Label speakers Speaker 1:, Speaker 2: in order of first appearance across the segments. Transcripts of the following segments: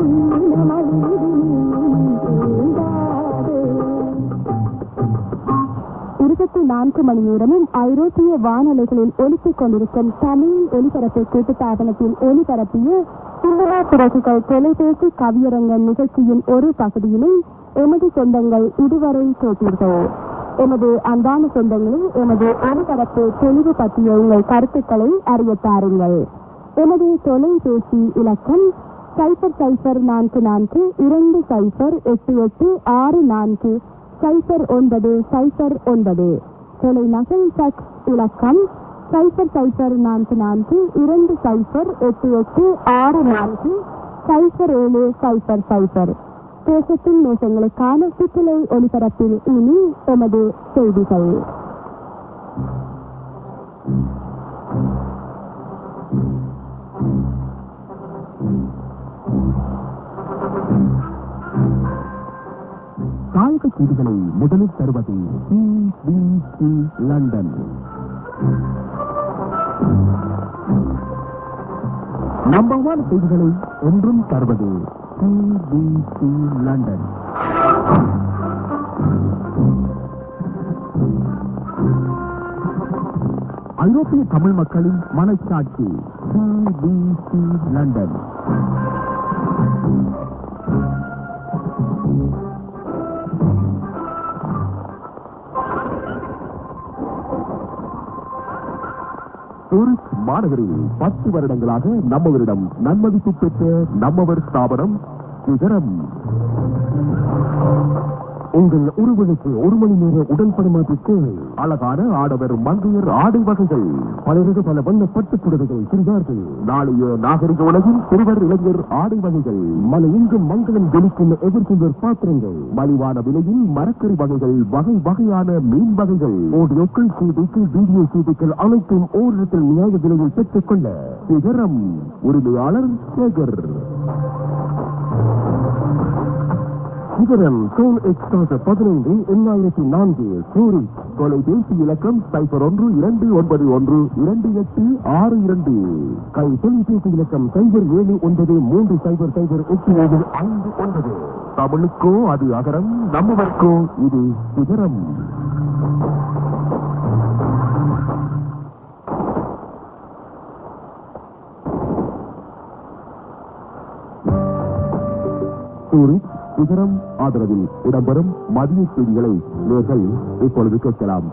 Speaker 1: இருபத்தி நான்கு மணி நேரமும் ஐரோப்பிய வானொலிகளில் ஒலித்துக் கொண்டிருக்கும் தமிழ் ஒலிபரப்பு கூட்டுத்தாபனத்தில் ஒலிபரப்பிய சிந்தனா பிறகுகள் தொலைபேசி கவியரங்கம் நிகழ்ச்சியின் ஒரு பகுதியினை எமது சொந்தங்கள் இதுவரை கேட்டீர்கள் எமது அன்பான சொந்தங்களே எமது ஒலிபரப்பு தெளிவு பற்றிய உங்கள் கருத்துக்களை அறிய தாருங்கள் எமது தொலைபேசி இலக்கம் சைபர் சைபர் நான்கு நான்கு இரண்டு சைபர் எட்டு எட்டு ஆறு நான்கு சைபர் ஒன்பது சைபர் ஒன்பது தொலைநகல் டச் இலக்கம் சைபர் சைபர் நான்கு நான்கு இரண்டு சைபர் எட்டு எட்டு ஆறு நான்கு சைபர் ஏழு சைபர் சைபர் தேசத்தின் நேசங்களுக்கான சுற்றுலை ஒலிபரப்பில் இனி எமது செய்திகள்
Speaker 2: தாயக செய்திகளை முதலில் தருவது BBC லண்டன் நம்பர் ஒன் செய்திகளை என்றும் தருவது BBC லண்டன் ஐரோப்பிய தமிழ் மக்களின் மனச்சாட்சி BBC லண்டன் டூரிஸ்ட் மாநகரில் பத்து வருடங்களாக நம்மவரிடம் நன்மதிப்பு பெற்ற நம்மவர் ஸ்தாபனம் சிகரம் உங்கள் உறவுகளுக்கு ஒரு மணி நேர உடல் பரிமாற்றத்தை அழகான ஆடவர் மங்கையர் ஆடை வகைகள் பலருக்கு பல வண்ண பட்டு புடவைகள் சிறுவார்கள் நாளைய நாகரிக உலகில் சிறுவர் இளைஞர் ஆடை வகைகள் மலை எங்கும் மங்களம் ஜொலிக்கும் எதிர்கொண்டர் பாத்திரங்கள் மலிவான விலையில் மரக்கறி வகைகள் வகை வகையான மீன் வகைகள் ஆடியோக்கள் சீடிக்கள் வீடியோ சீடிக்கள் அனைத்தும் ஓரிடத்தில் நியாய விலையில் பெற்றுக் கொள்ள சிகரம் உரிமையாளர் சேகர் சிகரம் சோல் எக்ஸ்ட்ராச பதினைந்து எண்ணாயிரத்தி நான்கு சூரி தொலைபேசி இலக்கம் சைபர் ஒன்று இரண்டு ஒன்பது ஒன்று இரண்டு எட்டு ஆறு இரண்டு கை தொலைபேசி இலக்கம் சைபர் ஏழு ஒன்பது மூன்று சைபர் சைபர் எட்டு ஏழு ஐந்து ஒன்பது தமிழுக்கோ அது அகரம் நம்மவர்க்கோ இது சிகரம் டூரிஸ்ட் சிகரம் ஆதரவில் இடம்பெறும் மதிய செய்திகளை நீங்கள் இப்பொழுது கேட்கலாம்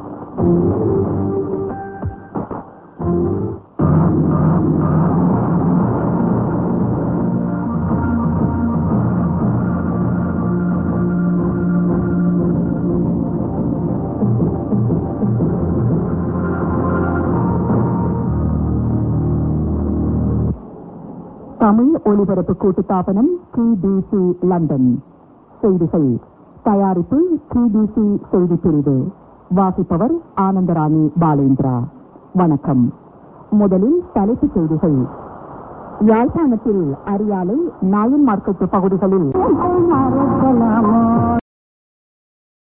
Speaker 1: தமிழ் ஒலிபரப்பு கூட்டுத்தாபனம் டிபிசி லண்டன் செய்திகள் தயாரிப்பு டிபிசி செய்தி பிரிவு வாசிப்பவர் ஆனந்தராணி பாலேந்திரா வணக்கம் முதலில் தலைப்புச் செய்திகள் யாழ்ப்பாணத்தில் அரியாலை நாயன் மார்க்கெட்டு பகுதிகளில்